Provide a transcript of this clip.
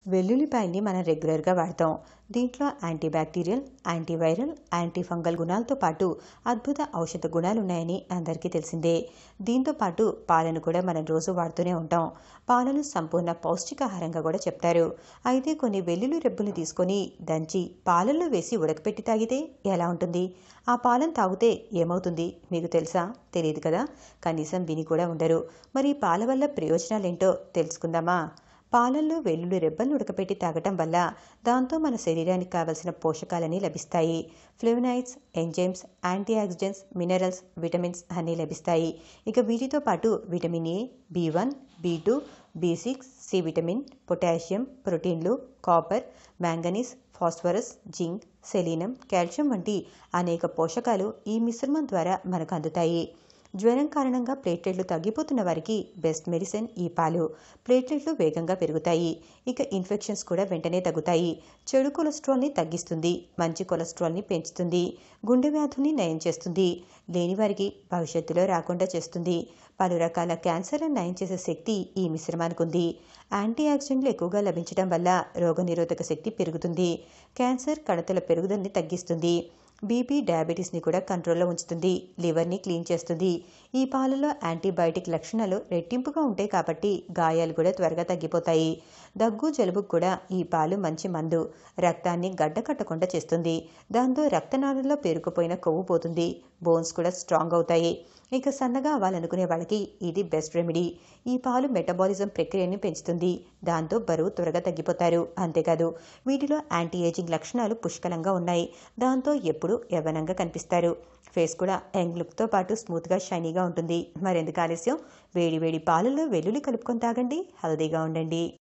వెల్లుల్లిపాయని మనం రెగ్యులర్గా వాడతాం దీంట్లో antibacterial antiviral antifungal గుణాలతో పాటు అద్భుత ఔషధ గుణాలు ఉన్నాయని అందరికీ తెలిసిందే దీంతో పాటు పాలను కూడా మనం రోజు వాడుతూనే ఉంటాం పాలను సంపూర్ణ పౌష్టికాహారంగా కూడా చెప్తారు అయితే కొన్ని వెల్లుల్లి రెబ్బులు తీసుకొని దంచి పాలల్లో వేసి ఉడకపెట్టి తాగితే ఎలా ఉంటుంది ఆ పాలను తాగితే ఏమవుతుంది మీకు తెలుసా తెలియదు కదా కనీసం విని కూడా ఉండరు మరి పాల వల్ల ప్రయోజనాలేంటో తెలుసుకుందామా పాలల్లో వెల్లుల్లి రెబ్బలను ఉడకపెట్టి తాగటం వల్ల దాంతో మన శరీరానికి కావలసిన పోషకాలని లభిస్తాయి flavonoids enzymes antioxidants minerals vitamins అన్నీ లభిస్తాయి ఇక వీటితో పాటు vitamin A B one B two B six C vitamin potassium ప్రోటీన్లు copper manganese phosphorus zinc selenium calcium వంటి అనేక పోషకాలు ఈ మిశ్రమం ద్వారా మనకు అందుతాయి జ్వరం కారణంగా ప్లేట్లెట్లు తగ్గిపోతున్న వారికి బెస్ట్ మెడిసిన్ ఈ పాలు ప్లేట్లెట్లు వేగంగా పెరుగుతాయి ఇక ఇన్ఫెక్షన్స్ కూడా వెంటనే తగ్గుతాయి చెడు కొలెస్ట్రాల్ని తగ్గిస్తుంది మంచి కొలెస్ట్రాల్ని పెంచుతుంది గుండె వ్యాధుల్ని నయం చేస్తుంది లేని వారికి భవిష్యత్తులో రాకుండా చేస్తుంది పలు రకాల క్యాన్సర్లను నయం చేసే శక్తి ఈ మిశ్రమానికి ఉంది యాంటీ ఆక్సిడెంట్లు ఎక్కువగా లభించడం వల్ల రోగనిరోధక శక్తి పెరుగుతుంది క్యాన్సర్ కణతల పెరుగుదలని తగ్గిస్తుంది బీపీ డయాబెటీస్ని కూడా కంట్రోల్లో ఉంచుతుంది లివర్ని క్లీన్ చేస్తుంది ఈ పాలలో యాంటీబయాటిక్ లక్షణాలు రెట్టింపుగా ఉంటాయి కాబట్టి గాయాలు కూడా త్వరగా తగ్గిపోతాయి దగ్గు జలుబుకు కూడా ఈ పాలు మంచి మందు రక్తాన్ని గడ్డ కట్టకుండా చేస్తుంది దాంతో రక్తనాళంలో పేరుకుపోయిన కొవ్వు పోతుంది బోన్స్ కూడా స్ట్రాంగ్ అవుతాయి ఇక సన్నగా అవ్వాలనుకునే వాళ్ళకి ఇది బెస్ట్ రెమెడీ ఈ పాలు మెటబాలిజం ప్రక్రియని పెంచుతుంది దాంతో బరువు త్వరగా తగ్గిపోతారు అంతేకాదు వీటిలో యాంటీ ఏజింగ్ లక్షణాలు పుష్కలంగా ఉన్నాయి దాంతో ఎప్పుడూ యవ్వనంగా కనిపిస్తారు ఫేస్ కూడా యంగ్ లుక్తో పాటు స్మూత్గా షైనీగా ఉంటుంది మరెందుకు ఆలస్యం వేడి వేడి పాలలో వెల్లుల్లి కలుపుకొని తాగండి హెల్దీగా ఉండండి